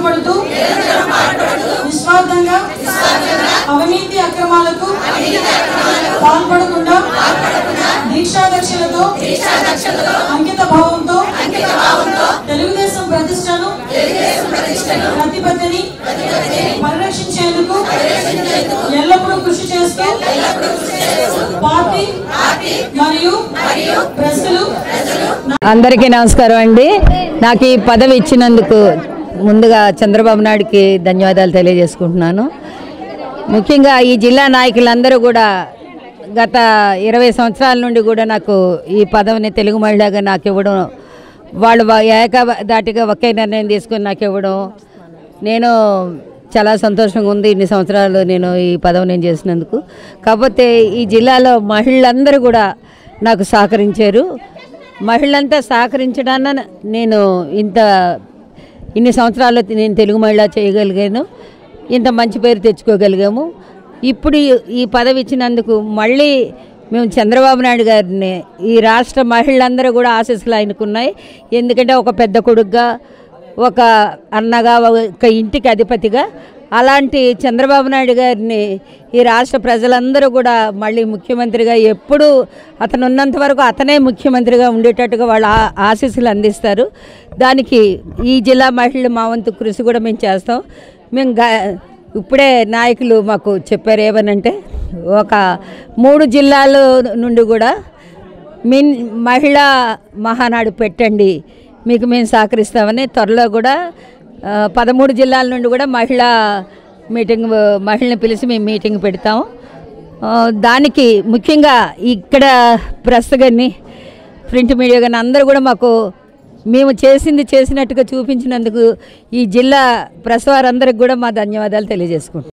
పాల్పడుతూ నిస్వార్థంగా అవినీతి అక్రమాలకు పాల్పడకుండా దీక్షాదక్షలతో అంకిత భావంతో తెలుగుదేశం ప్రతిష్టను ప్రతిపత్తిని పరిరక్షించేందుకు ఎల్లప్పుడూ కృషి చేస్తూ పార్టీ మరియు ప్రజలు అందరికీ నమస్కారం అండి నాకు ఈ పదవి ఇచ్చినందుకు ముందుగా చంద్రబాబు నాయుడుకి ధన్యవాదాలు తెలియజేసుకుంటున్నాను ముఖ్యంగా ఈ జిల్లా నాయకులందరూ కూడా గత ఇరవై సంవత్సరాల నుండి కూడా నాకు ఈ పదవిని తెలుగు మహిళగా నాకు ఇవ్వడం వాళ్ళు వా- ఏకదాటిగా ఒకే నిర్ణయం తీసుకొని నాకు ఇవ్వడం నేను చాలా సంతోషంగా ఉంది ఇన్ని సంవత్సరాలు నేను ఈ పదవి నేను చేసినందుకు కాకపోతే ఈ జిల్లాలో మహిళలందరూ కూడా నాకు సహకరించారు మహిళలంతా సహకరించడాన్న నేను ఇంత ఇన్ని సంవత్సరాల్లో నేను తెలుగు మహిళ చేయగలిగాను ఇంత మంచి పేరు తెచ్చుకోగలిగాము ఇప్పుడు ఈ- ఈ పదవి ఇచ్చినందుకు మళ్ళీ మేము చంద్రబాబు నాయుడు గారిని ఈ రాష్ట్ర మహిళలందరూ కూడా ఆశీస్సులు ఆయనకున్నాయి ఎందుకంటే ఒక పెద్ద కొడుకుగా ఒక అన్నగా ఒక ఇంటికి అధిపతిగా అలాంటి చంద్రబాబు నాయుడు గారిని ఈ రాష్ట్ర ప్రజలందరూ కూడా మళ్ళీ ముఖ్యమంత్రిగా ఎప్పుడూ అతను ఉన్నంత వరకు అతనే ముఖ్యమంత్రిగా ఉండేటట్టుగా వాళ్ళ ఆ- ఆశీస్సులు అందిస్తారు దానికి ఈ జిల్లా మహిళలు మా వంతు కృషి కూడా మేము చేస్తాం మేము గా ఇప్పుడే నాయకులు మాకు చెప్పారు ఏమనంటే ఒక మూడు జిల్లాల నుండి కూడా మిన్ మహిళా మహానాడు పెట్టండి మీకు మేము సహకరిస్తామని త్వరలో కూడా ఆ, పదమూడు జిల్లాల నుండి కూడా మహిళా మీటింగ్ మహిళని పిలిచి మేము మీటింగ్ పెడతాము ఆ, దానికి ముఖ్యంగా ఇక్కడ ప్రెస్ కానీ ప్రింట్ మీడియా కానీ అందరూ కూడా మాకు మేము చేసింది చేసినట్టుగా చూపించినందుకు ఈ జిల్లా ప్రెస్ వారందరికి కూడా మా ధన్యవాదాలు తెలియజేసుకుంటాం